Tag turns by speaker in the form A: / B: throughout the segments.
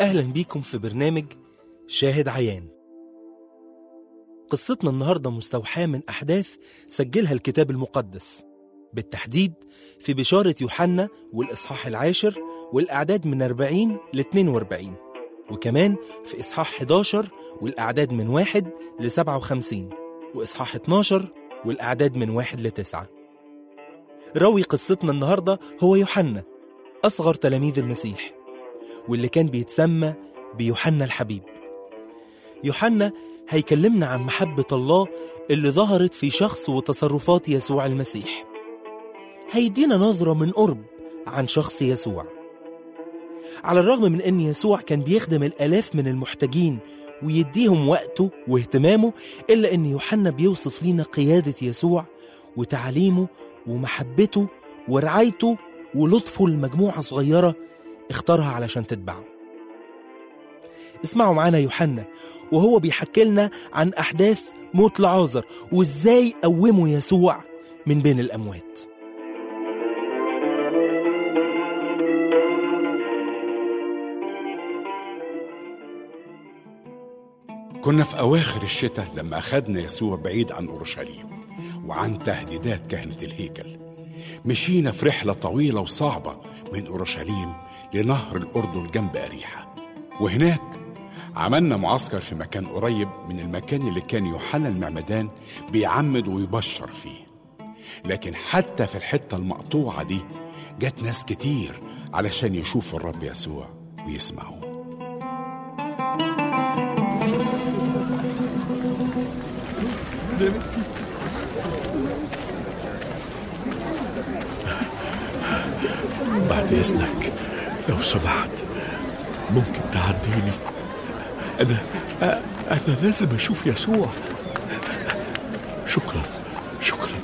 A: أهلا بيكم في برنامج شاهد عيان قصتنا النهاردة مستوحاة من أحداث سجلها الكتاب المقدس بالتحديد في بشارة يوحنا والإصحاح العاشر والأعداد من 40 ل 42 وكمان في إصحاح 11 والأعداد من 1 ل 57 وإصحاح 12 والأعداد من 1 ل 9 راوي قصتنا النهاردة هو يوحنا أصغر تلاميذ المسيح واللي كان بيتسمى بيوحنا الحبيب يوحنا هيكلمنا عن محبة الله اللي ظهرت في شخص وتصرفات يسوع المسيح هيدينا نظرة من قرب عن شخص يسوع على الرغم من أن يسوع كان بيخدم الآلاف من المحتاجين ويديهم وقته واهتمامه إلا أن يوحنا بيوصف لنا قيادة يسوع وتعليمه ومحبته ورعايته ولطفه لمجموعة صغيرة اختارها علشان تتبعه اسمعوا معانا يوحنا وهو بيحكي لنا عن أحداث موت لعازر وإزاي قومه يسوع من بين الأموات
B: كنا في أواخر الشتاء لما أخدنا يسوع بعيد عن أورشليم وعن تهديدات كهنة الهيكل مشينا في رحلة طويلة وصعبة من أورشليم لنهر الأردن جنب أريحة وهناك عملنا معسكر في مكان قريب من المكان اللي كان يوحنا المعمدان بيعمد ويبشر فيه لكن حتى في الحتة المقطوعة دي جت ناس كتير علشان يشوفوا الرب يسوع ويسمعوه
C: بعد إذنك لو سمحت ممكن تعديني أنا أ- أنا لازم أشوف يسوع شكرا شكرا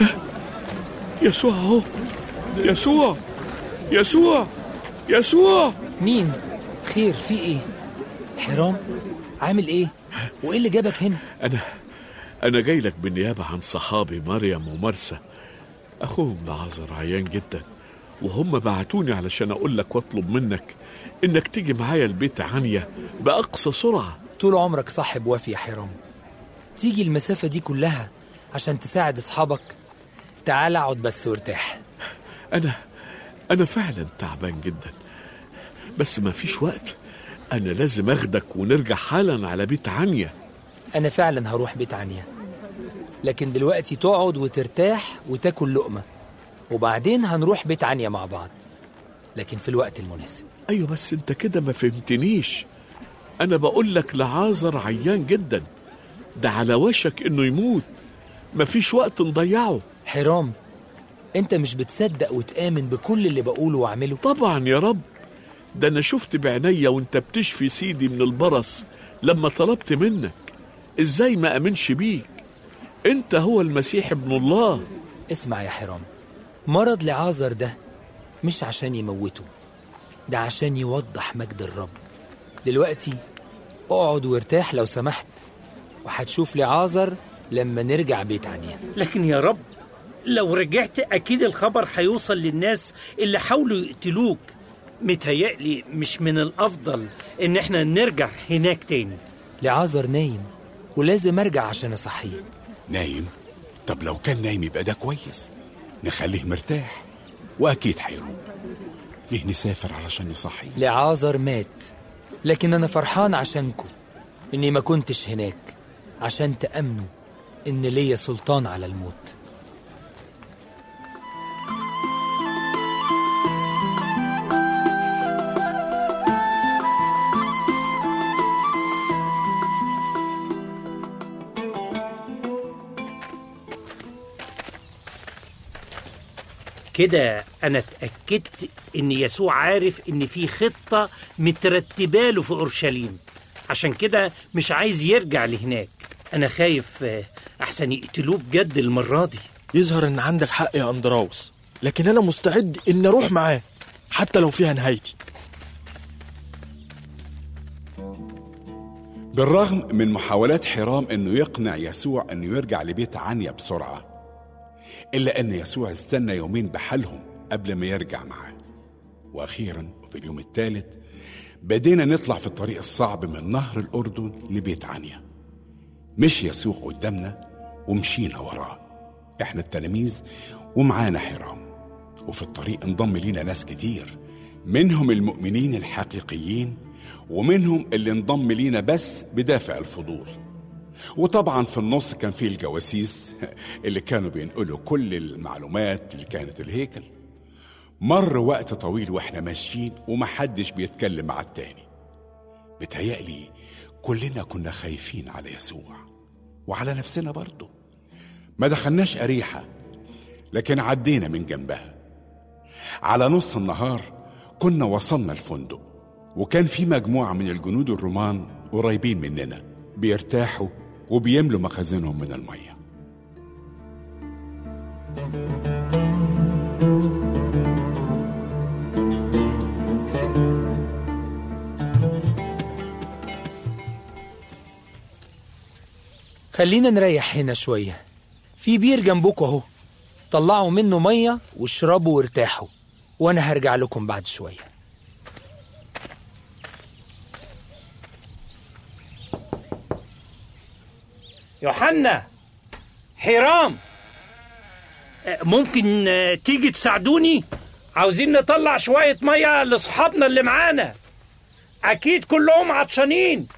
C: يسوع أهو يسوع يسوع يسوع
A: مين؟ خير في إيه؟ حرام؟ عامل إيه؟ وإيه اللي جابك هنا؟
C: أنا أنا جاي لك بالنيابة عن صحابي مريم ومرسى أخوهم لعازر عيان جدا وهم بعتوني علشان أقول لك وأطلب منك إنك تيجي معايا البيت عنيا بأقصى سرعة
A: طول عمرك صاحب وافي يا حرام تيجي المسافة دي كلها عشان تساعد أصحابك تعال اقعد بس وارتاح
C: أنا أنا فعلا تعبان جدا بس ما فيش وقت أنا لازم أخدك ونرجع حالا على بيت عنيا
A: أنا فعلا هروح بيت عنيا لكن دلوقتي تقعد وترتاح وتاكل لقمة وبعدين هنروح بيت عنيا مع بعض لكن في الوقت المناسب
C: أيوة بس أنت كده ما فهمتنيش أنا بقول لك لعازر عيان جدا ده على وشك إنه يموت مفيش وقت نضيعه
A: حرام انت مش بتصدق وتآمن بكل اللي بقوله واعمله
C: طبعا يا رب ده أنا شفت بعينيا وأنت بتشفي سيدي من البرص لما طلبت منك إزاي ما أمنش بيك أنت هو المسيح ابن الله
A: اسمع يا حرام مرض لعازر ده مش عشان يموته ده عشان يوضح مجد الرب دلوقتي اقعد وارتاح لو سمحت وهتشوف لعازر لما نرجع بيت عنيا
D: لكن يا رب لو رجعت أكيد الخبر هيوصل للناس اللي حاولوا يقتلوك متهيألي مش من الأفضل إن إحنا نرجع هناك تاني
A: لعازر نايم ولازم ارجع عشان اصحيه
B: نايم طب لو كان نايم يبقى ده كويس نخليه مرتاح وأكيد هيروق ليه نسافر علشان نصحي
A: لعازر مات لكن انا فرحان عشانكم اني ما كنتش هناك عشان تأمنوا ان ليا سلطان على الموت
D: كده أنا اتأكدت إن يسوع عارف إن في خطة مترتبة له في أورشليم عشان كده مش عايز يرجع لهناك أنا خايف آه، أحسن يقتلوه بجد المرة دي
E: يظهر ان عندك حق يا اندراوس لكن انا مستعد ان اروح معاه حتى لو فيها نهايتي
B: بالرغم من محاولات حرام انه يقنع يسوع انه يرجع لبيت عنيا بسرعه الا ان يسوع استنى يومين بحالهم قبل ما يرجع معاه واخيرا وفي اليوم الثالث بدينا نطلع في الطريق الصعب من نهر الأردن لبيت عنيا مشي يسوع قدامنا ومشينا وراه احنا التلاميذ ومعانا حرام وفي الطريق انضم لينا ناس كتير منهم المؤمنين الحقيقيين ومنهم اللي انضم لينا بس بدافع الفضول وطبعا في النص كان في الجواسيس اللي كانوا بينقلوا كل المعلومات اللي كانت الهيكل مر وقت طويل واحنا ماشيين ومحدش بيتكلم مع التاني بتهيألي كلنا كنا خايفين على يسوع وعلى نفسنا برضه ما دخلناش أريحة لكن عدينا من جنبها على نص النهار كنا وصلنا الفندق وكان في مجموعة من الجنود الرومان قريبين مننا بيرتاحوا وبيملوا مخازنهم من المية
F: خلينا نريح هنا شوية في بير جنبكم اهو طلعوا منه مية واشربوا وارتاحوا وانا هرجع لكم بعد شوية
D: يوحنا حرام آه، ممكن آه، تيجي تساعدوني عاوزين نطلع شوية مية لأصحابنا اللي معانا أكيد كلهم عطشانين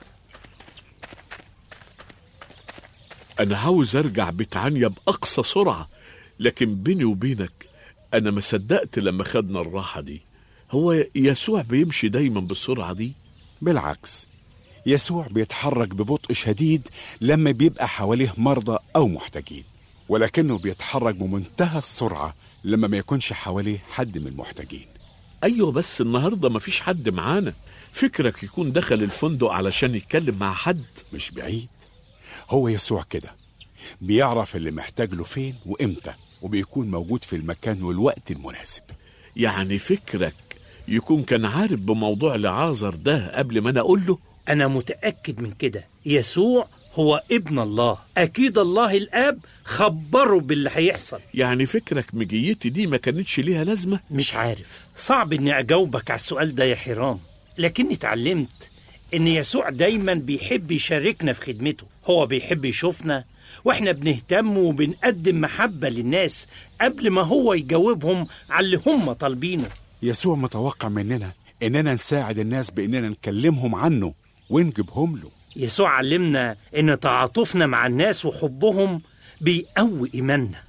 C: أنا عاوز أرجع بيت عنيا بأقصى سرعة لكن بيني وبينك أنا ما صدقت لما خدنا الراحة دي هو يسوع بيمشي دايما بالسرعة دي
B: بالعكس يسوع بيتحرك ببطء شديد لما بيبقى حواليه مرضى أو محتاجين ولكنه بيتحرك بمنتهى السرعة لما ما يكونش حواليه حد من المحتاجين
C: أيوة بس النهاردة مفيش حد معانا فكرك يكون دخل الفندق علشان يتكلم مع حد
B: مش بعيد هو يسوع كده بيعرف اللي محتاج له فين وإمتى وبيكون موجود في المكان والوقت المناسب
C: يعني فكرك يكون كان عارف بموضوع لعازر ده قبل ما أنا أقول له
D: أنا متأكد من كده يسوع هو ابن الله أكيد الله الآب خبره باللي هيحصل
C: يعني فكرك مجيتي دي ما كانتش ليها لازمة
D: مش عارف صعب إني أجاوبك على السؤال ده يا حرام لكني اتعلمت إن يسوع دايما بيحب يشاركنا في خدمته هو بيحب يشوفنا وإحنا بنهتم وبنقدم محبة للناس قبل ما هو يجاوبهم على اللي هم طالبينه
B: يسوع متوقع مننا إننا نساعد الناس بإننا نكلمهم عنه ونجيبهم له
D: يسوع علمنا إن تعاطفنا مع الناس وحبهم بيقوي إيماننا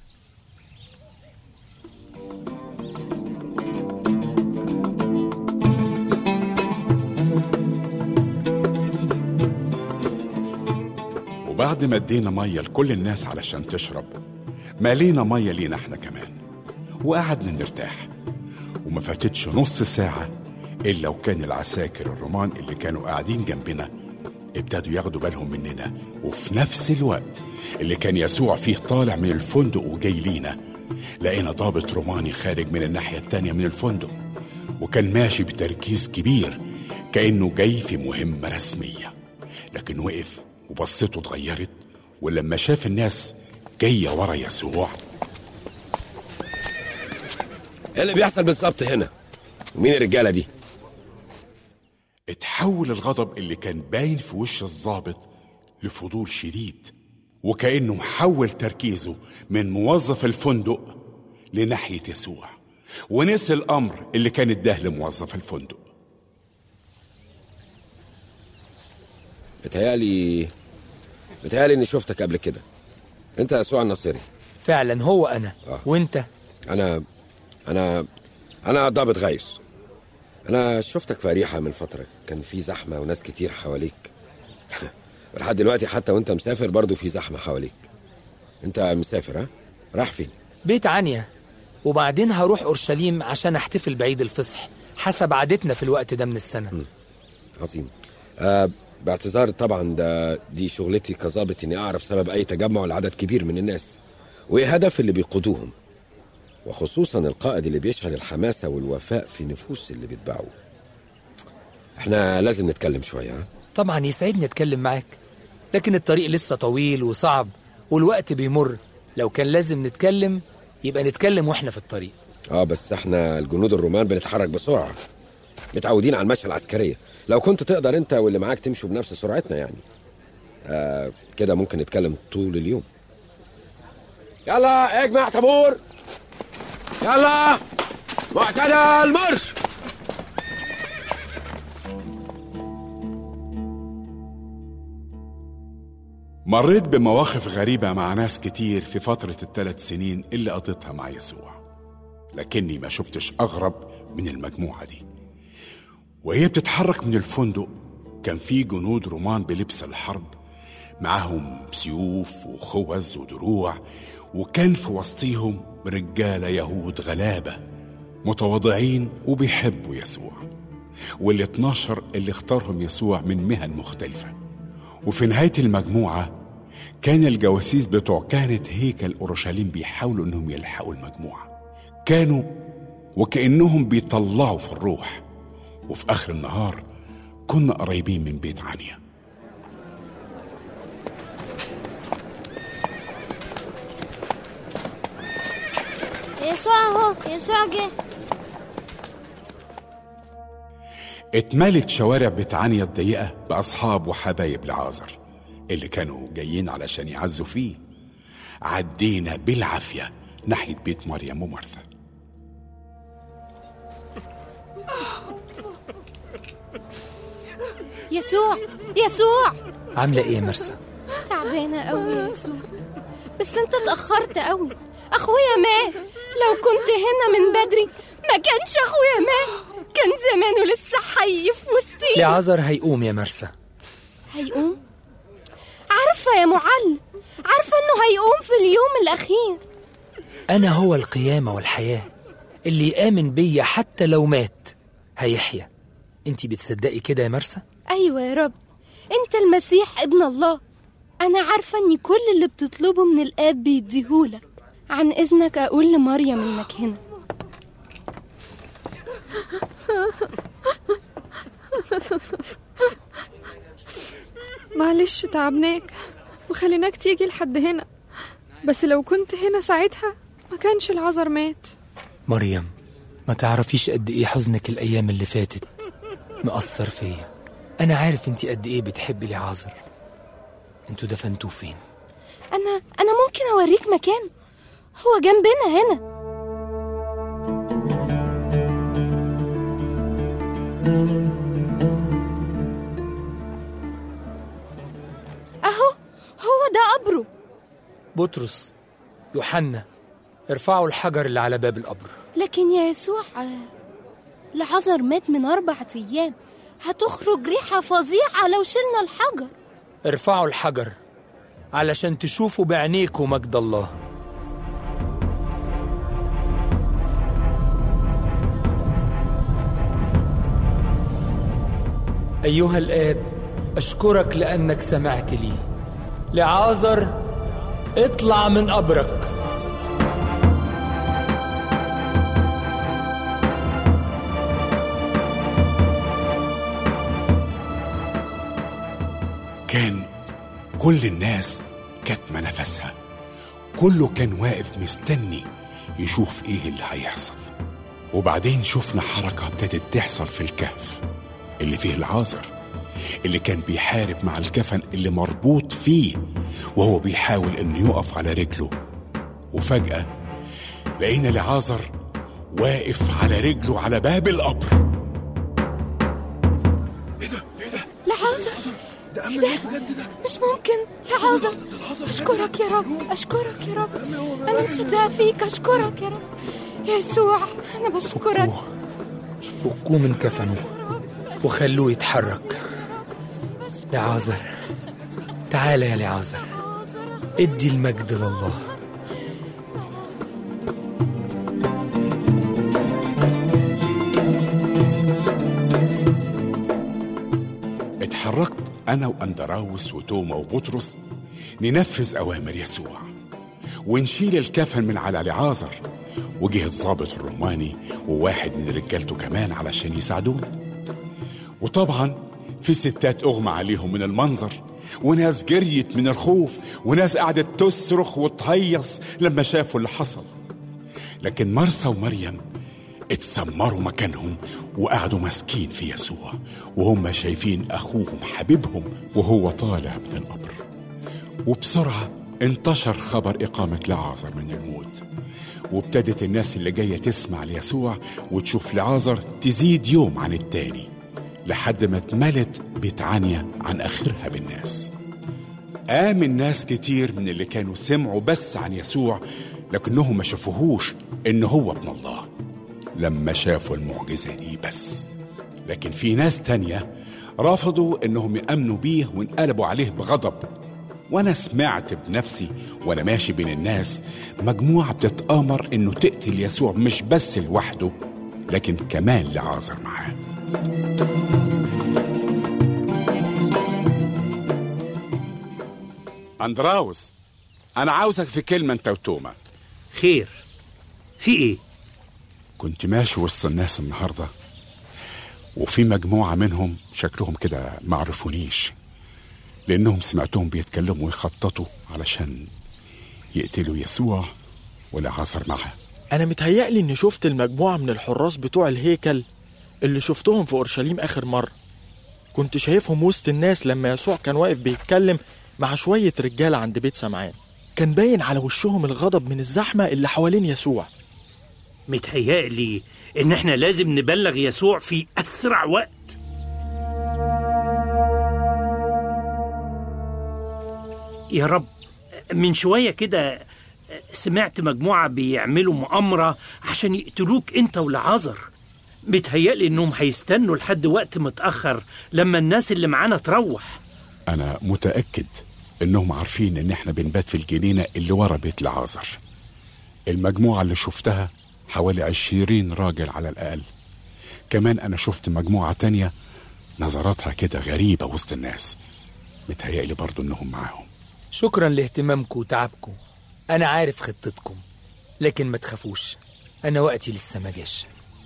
B: وبعد ما ادينا مية لكل الناس علشان تشرب مالينا مية لينا احنا كمان وقعدنا نرتاح وما فاتتش نص ساعة إلا وكان العساكر الرومان اللي كانوا قاعدين جنبنا ابتدوا ياخدوا بالهم مننا وفي نفس الوقت اللي كان يسوع فيه طالع من الفندق وجاي لينا لقينا ضابط روماني خارج من الناحية التانية من الفندق وكان ماشي بتركيز كبير كأنه جاي في مهمة رسمية لكن وقف وبصته اتغيرت ولما شاف الناس جاية ورا يسوع
G: ايه اللي بيحصل بالظبط هنا ومين الرجاله دي
B: اتحول الغضب اللي كان باين في وش الضابط لفضول شديد وكأنه محول تركيزه من موظف الفندق لناحية يسوع ونسي الأمر اللي كان اداه لموظف الفندق
G: بتهيالي بتهيالي اني شفتك قبل كده انت يسوع الناصري
F: فعلا هو انا
G: آه.
F: وانت
G: انا انا انا ضابط غيث انا شفتك في اريحه من فتره كان في زحمه وناس كتير حواليك لحد دلوقتي حتى وانت مسافر برضو في زحمه حواليك انت مسافر ها راح فين
F: بيت عنيا وبعدين هروح اورشليم عشان احتفل بعيد الفصح حسب عادتنا في الوقت ده من السنه
G: عظيم آه باعتذار طبعا ده دي شغلتي كظابط اني اعرف سبب اي تجمع لعدد كبير من الناس وايه هدف اللي بيقودوهم وخصوصا القائد اللي بيشعل الحماسه والوفاء في نفوس اللي بيتبعوه احنا لازم نتكلم شويه ها
F: طبعا يسعدني اتكلم معاك لكن الطريق لسه طويل وصعب والوقت بيمر لو كان لازم نتكلم يبقى نتكلم واحنا في الطريق
G: اه بس احنا الجنود الرومان بنتحرك بسرعه متعودين على المشي العسكريه لو كنت تقدر انت واللي معاك تمشوا بنفس سرعتنا يعني آه كده ممكن نتكلم طول اليوم يلا اجمع طابور يلا معتدل مرش
B: مريت بمواقف غريبة مع ناس كتير في فترة الثلاث سنين اللي قضيتها مع يسوع لكني ما شفتش أغرب من المجموعة دي وهي بتتحرك من الفندق كان في جنود رومان بلبس الحرب معاهم سيوف وخوذ ودروع وكان في وسطيهم رجالة يهود غلابة متواضعين وبيحبوا يسوع وال 12 اللي اختارهم يسوع من مهن مختلفة وفي نهاية المجموعة كان الجواسيس بتوع كهنة هيكل أورشليم بيحاولوا إنهم يلحقوا المجموعة كانوا وكأنهم بيطلعوا في الروح وفي آخر النهار كنا قريبين من بيت عنيا
H: يسوع اهو يسوع جه
B: اتملت شوارع بيت عنيا الضيقة بأصحاب وحبايب لعازر اللي كانوا جايين علشان يعزوا فيه عدينا بالعافية ناحية بيت مريم ومرثا
H: يسوع يسوع
F: عاملة إيه يا مرسى؟
H: تعبانة قوي يا يسوع بس انت اتأخرت قوي اخويا مات لو كنت هنا من بدري ما كانش اخويا مات كان زمانه لسه حي في وسطي
F: لعازر هيقوم يا مرسى
H: هيقوم عارفة يا معلم عارفة انه هيقوم في اليوم الاخير
F: أنا هو القيامة والحياة اللي يآمن بيا حتى لو مات هيحيا انتي بتصدقي كده يا مرسى؟
H: ايوه يا رب انت المسيح ابن الله انا عارفة اني كل اللي بتطلبه من الاب بيديهولك عن اذنك اقول لمريم انك هنا
I: معلش تعبناك وخليناك تيجي لحد هنا بس لو كنت هنا ساعتها ما كانش العذر مات
F: مريم ما تعرفيش قد ايه حزنك الايام اللي فاتت مأثر فيا انا عارف انتي قد ايه بتحبي لعازر انتوا دفنتوه فين
H: انا انا ممكن اوريك مكان هو جنبنا هنا اهو هو ده قبره
F: بطرس يوحنا ارفعوا الحجر اللي على باب القبر
H: لكن يا يسوع آه، العذر مات من أربعة أيام هتخرج ريحة فظيعة لو شلنا الحجر
F: ارفعوا الحجر علشان تشوفوا بعينيكوا مجد الله أيها الآب أشكرك لأنك سمعت لي لعازر اطلع من قبرك
B: كان كل الناس كاتمة نفسها كله كان واقف مستني يشوف ايه اللي هيحصل وبعدين شفنا حركة ابتدت تحصل في الكهف اللي فيه العازر اللي كان بيحارب مع الكفن اللي مربوط فيه وهو بيحاول انه يقف على رجله وفجأة لقينا لعازر واقف على رجله على باب القبر
H: لحظة ده مش ممكن لحظة أشكرك يا رب أشكرك يا رب أنا مصدقة فيك أشكرك يا رب يا يسوع أنا بشكرك
F: فكوه فكوه من كفنه وخلوه يتحرك لعازر تعال يا لعازر ادي المجد لله
B: اتحركت أنا وأندراوس وتوما وبطرس ننفذ أوامر يسوع ونشيل الكفن من على لعازر وجه الضابط الروماني وواحد من رجالته كمان علشان يساعدونا وطبعا في ستات أغمى عليهم من المنظر وناس جريت من الخوف وناس قعدت تصرخ وتهيص لما شافوا اللي حصل لكن مرسى ومريم اتسمروا مكانهم وقعدوا ماسكين في يسوع وهم شايفين أخوهم حبيبهم وهو طالع من القبر وبسرعة انتشر خبر إقامة لعازر من الموت وابتدت الناس اللي جاية تسمع ليسوع وتشوف لعازر تزيد يوم عن التاني لحد ما اتملت بيتعنيا عن آخرها بالناس آمن ناس كتير من اللي كانوا سمعوا بس عن يسوع لكنهم ما شافوهوش إن هو ابن الله لما شافوا المعجزة دي بس لكن في ناس تانية رفضوا إنهم يأمنوا بيه وانقلبوا عليه بغضب وأنا سمعت بنفسي وأنا ماشي بين الناس مجموعة بتتآمر إنه تقتل يسوع مش بس لوحده لكن كمان لعازر معاه أندراوس أنا عاوزك في كلمة أنت وتوما
D: خير في ايه
B: كنت ماشي وسط الناس النهاردة وفي مجموعة منهم شكلهم كده ما عرفونيش لأنهم سمعتهم بيتكلموا ويخططوا علشان يقتلوا يسوع والعصر معاه
E: أنا متهيألي إني شفت المجموعة من الحراس بتوع الهيكل اللي شفتهم في أورشليم آخر مرة كنت شايفهم وسط الناس لما يسوع كان واقف بيتكلم مع شوية رجالة عند بيت سمعان كان باين على وشهم الغضب من الزحمة اللي حوالين يسوع
D: متهيألي ان احنا لازم نبلغ يسوع في اسرع وقت يا رب من شوية كده سمعت مجموعة بيعملوا مؤامرة عشان يقتلوك انت ولعازر متهيألي انهم هيستنوا لحد وقت متأخر لما الناس اللي معانا تروح
B: أنا متأكد إنهم عارفين إن إحنا بنبات في الجنينة اللي ورا بيت العازر المجموعة اللي شفتها حوالي عشرين راجل على الأقل كمان أنا شفت مجموعة تانية نظراتها كده غريبة وسط الناس متهيألي برضو إنهم معاهم
F: شكرا لاهتمامكم وتعبكم أنا عارف خطتكم لكن ما تخافوش أنا وقتي لسه ما جاش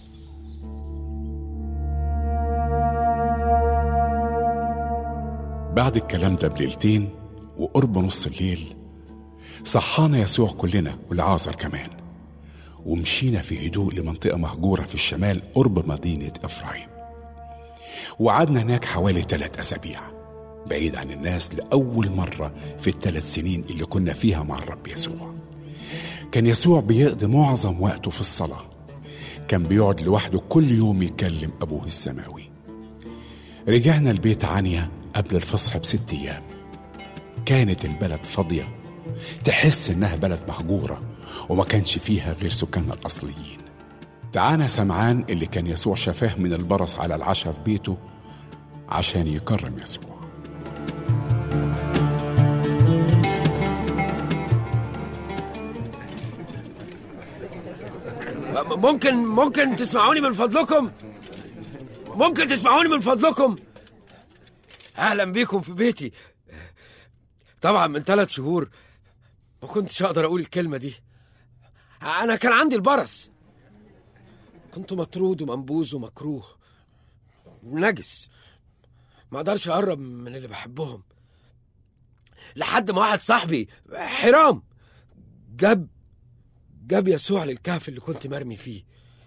B: بعد الكلام ده بليلتين وقرب نص الليل صحانا يسوع كلنا والعازر كمان ومشينا في هدوء لمنطقة مهجورة في الشمال قرب مدينة إفرايم وقعدنا هناك حوالي ثلاث أسابيع بعيد عن الناس لأول مرة في الثلاث سنين اللي كنا فيها مع الرب يسوع كان يسوع بيقضي معظم وقته في الصلاة كان بيقعد لوحده كل يوم يكلم أبوه السماوي رجعنا البيت عنيا قبل الفصح بست أيام كانت البلد فاضية تحس إنها بلد مهجورة وما كانش فيها غير سكانها الأصليين تعانى سمعان اللي كان يسوع شفاه من البرص على العشاء في بيته عشان يكرم يسوع
G: ممكن ممكن تسمعوني من فضلكم ممكن تسمعوني من فضلكم اهلا بيكم في بيتي طبعا من ثلاث شهور ما كنتش اقدر اقول الكلمه دي انا كان عندي البرص كنت مطرود ومنبوذ ومكروه نجس ما اقدرش اقرب من اللي بحبهم لحد ما واحد صاحبي حرام جاب جاب يسوع للكهف اللي كنت مرمي فيه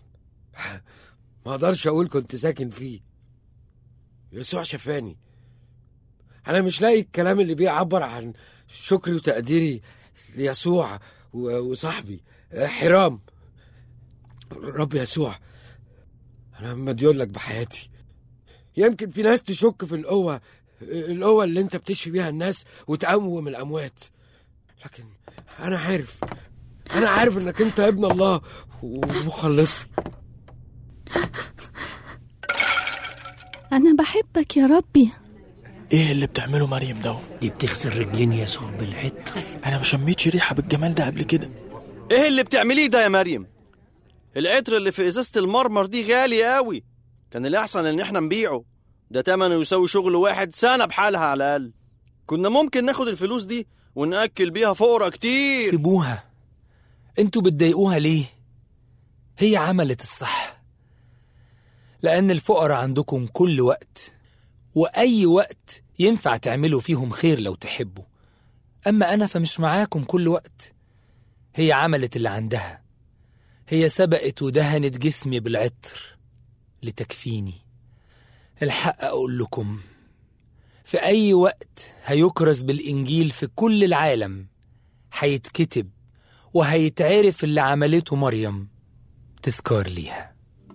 G: ما اقدرش اقول كنت ساكن فيه يسوع شفاني انا مش لاقي الكلام اللي بيعبر عن شكري وتقديري ليسوع و- وصاحبي حرام رب يسوع انا مديون لك بحياتي يمكن في ناس تشك في القوة القوة اللي انت بتشفي بيها الناس وتقوم الاموات لكن انا عارف انا عارف انك انت ابن الله ومخلص
J: أنا بحبك يا ربي
E: إيه اللي بتعمله مريم ده
D: دي بتغسل رجلين يسوع بالعطر
E: أنا ما شميتش ريحة بالجمال ده قبل كده
K: ايه اللي بتعمليه ده يا مريم العطر اللي في ازازه المرمر دي غالي قوي كان الاحسن ان احنا نبيعه ده تمنه يساوي شغل واحد سنه بحالها على الاقل كنا ممكن ناخد الفلوس دي ونأكل بيها فقرا كتير
F: سيبوها انتوا بتضايقوها ليه هي عملت الصح لأن الفقراء عندكم كل وقت وأي وقت ينفع تعملوا فيهم خير لو تحبوا أما أنا فمش معاكم كل وقت هي عملت اللي عندها هي سبقت ودهنت جسمي بالعطر لتكفيني الحق أقول لكم في أي وقت هيكرز بالإنجيل في كل العالم هيتكتب وهيتعرف اللي عملته مريم تذكار ليها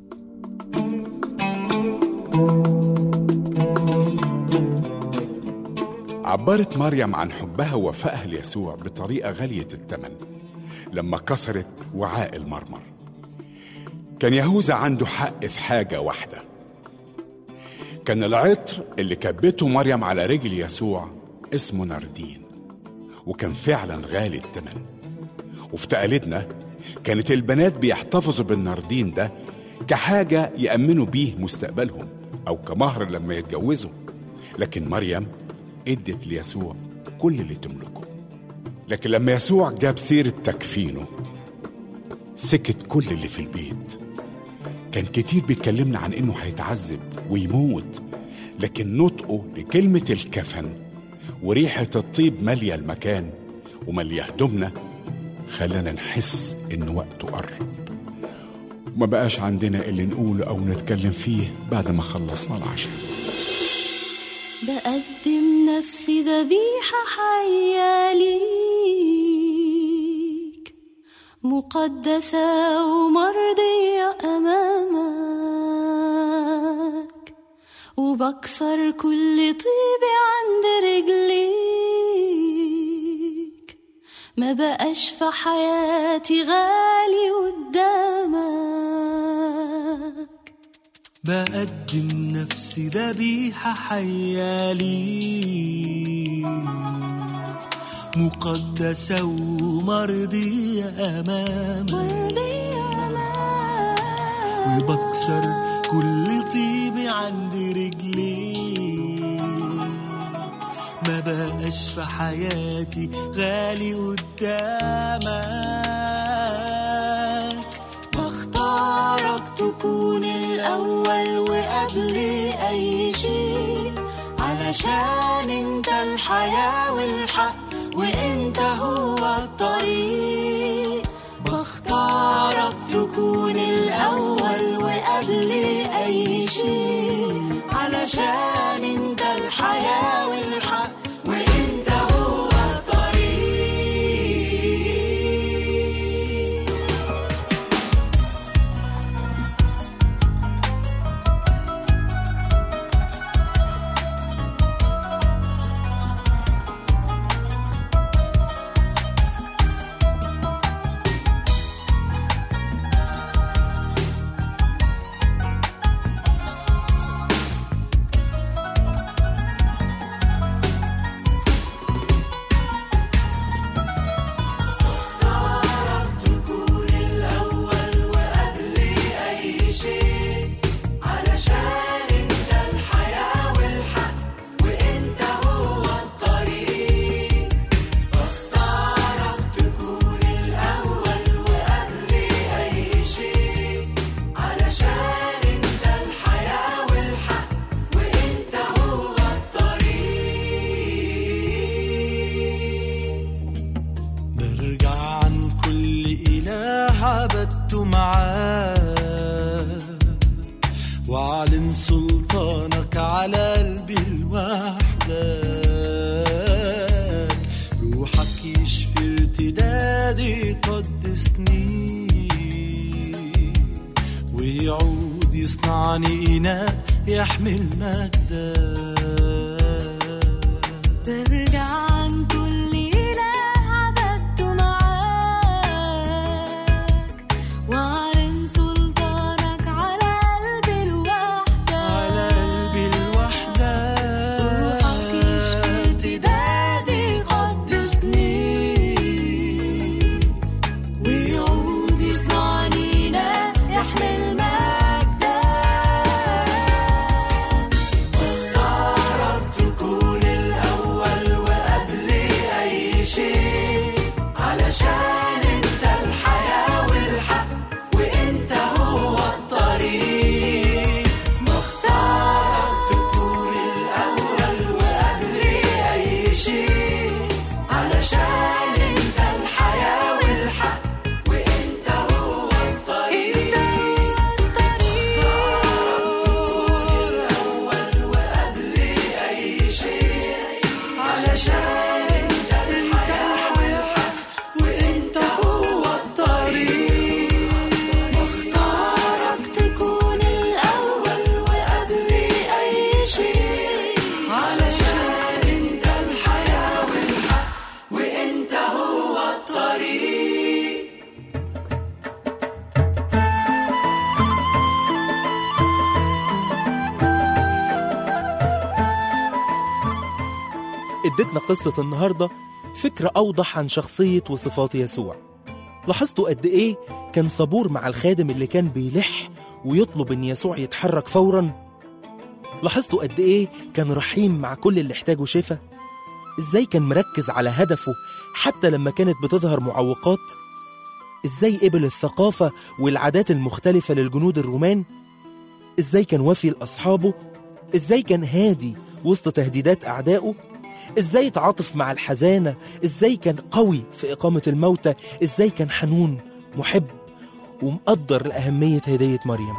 B: عبرت مريم عن حبها ووفائها ليسوع بطريقة غالية الثمن لما كسرت وعاء المرمر كان يهوذا عنده حق في حاجة واحدة كان العطر اللي كبته مريم على رجل يسوع اسمه ناردين وكان فعلا غالي الثمن وفي تقاليدنا كانت البنات بيحتفظوا بالناردين ده كحاجة يأمنوا بيه مستقبلهم أو كمهر لما يتجوزوا لكن مريم ادت ليسوع كل اللي تملكه لكن لما يسوع جاب سيرة تكفينه سكت كل اللي في البيت كان كتير بيتكلمنا عن انه هيتعذب ويموت لكن نطقه لكلمة الكفن وريحة الطيب مالية المكان ومالية هدومنا خلانا نحس ان وقته قرب وما بقاش عندنا اللي نقوله او نتكلم فيه بعد ما خلصنا العشاء
J: بقدم نفسي ذبيحة حية ليك مقدسة ومرضية أمامك وبكسر كل طيبي عند رجليك ما بقاش في حياتي غالي قدامك
L: بقدم نفسي ذبيحة حية ليك مقدسة ومرضية أمامك وبكسر كل طيبي عند رجليك ما بقاش في حياتي غالي قدامك
J: بختارك تكون الأول وقبل أي شيء علشان انت الحياة والحق وانت هو الطريق بختارك تكون الأول وقبل أي شيء علشان انت الحياة والحق وانت هو الطريق تكون الأول وقبل أي شيء علشان انت الحياة والحق وانت هو الطريق بختارك تكون الأول وقبل أي شيء علشان انت الحياة والحق وانت هو الطريق
L: برجع عن كل إله عبدته معاك وأعلن سلطانك على قلبي لوحدك روحك يشفي ارتدادي يقدسني ويعود يصنعني إناء يحمل مجدك
J: برجع عن كل إله عبدته معاك وأعلن سلطانك على قلبي لوحدك
L: على قلبي لوحدك
J: روحك يشفي ارتدادي يقدسني ويعود يصنعني إناء يحمل مجدك
L: علشان انت الحياة وانت هو الطريق
J: مختارك تكون الأول وقبل أي شيء
L: علشان انت الحياة والحق وانت هو الطريق
A: ادتنا قصة النهاردة فكرة أوضح عن شخصية وصفات يسوع لاحظتوا قد إيه كان صبور مع الخادم اللي كان بيلح ويطلب إن يسوع يتحرك فورا لاحظتوا قد إيه كان رحيم مع كل اللي احتاجوا شفا إزاي كان مركز على هدفه حتى لما كانت بتظهر معوقات إزاي قبل الثقافة والعادات المختلفة للجنود الرومان إزاي كان وفي لأصحابه إزاي كان هادي وسط تهديدات أعدائه ازاي تعاطف مع الحزانه ازاي كان قوي في اقامه الموتى ازاي كان حنون محب ومقدر لاهميه هديه مريم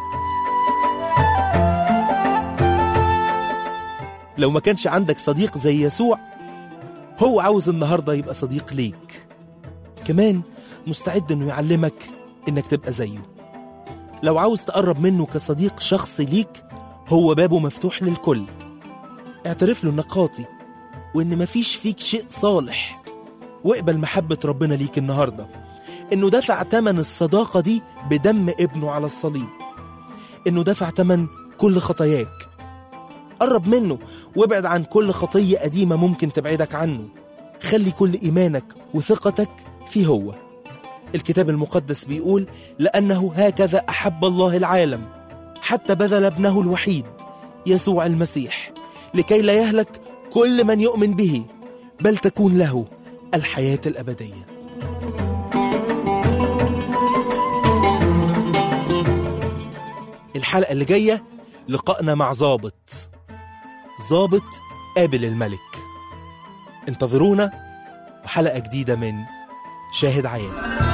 A: لو ما كانش عندك صديق زي يسوع هو عاوز النهارده يبقى صديق ليك كمان مستعد انه يعلمك انك تبقى زيه لو عاوز تقرب منه كصديق شخصي ليك هو بابه مفتوح للكل اعترف له انك خاطي وإن مفيش فيك شيء صالح واقبل محبة ربنا ليك النهاردة إنه دفع تمن الصداقة دي بدم ابنه على الصليب إنه دفع تمن كل خطاياك قرب منه وابعد عن كل خطية قديمة ممكن تبعدك عنه خلي كل إيمانك وثقتك فيه هو الكتاب المقدس بيقول لأنه هكذا أحب الله العالم حتى بذل ابنه الوحيد يسوع المسيح لكي لا يهلك كل من يؤمن به بل تكون له الحياة الأبدية الحلقة اللي جاية لقائنا مع ظابط ظابط قابل الملك انتظرونا وحلقة جديدة من شاهد عيان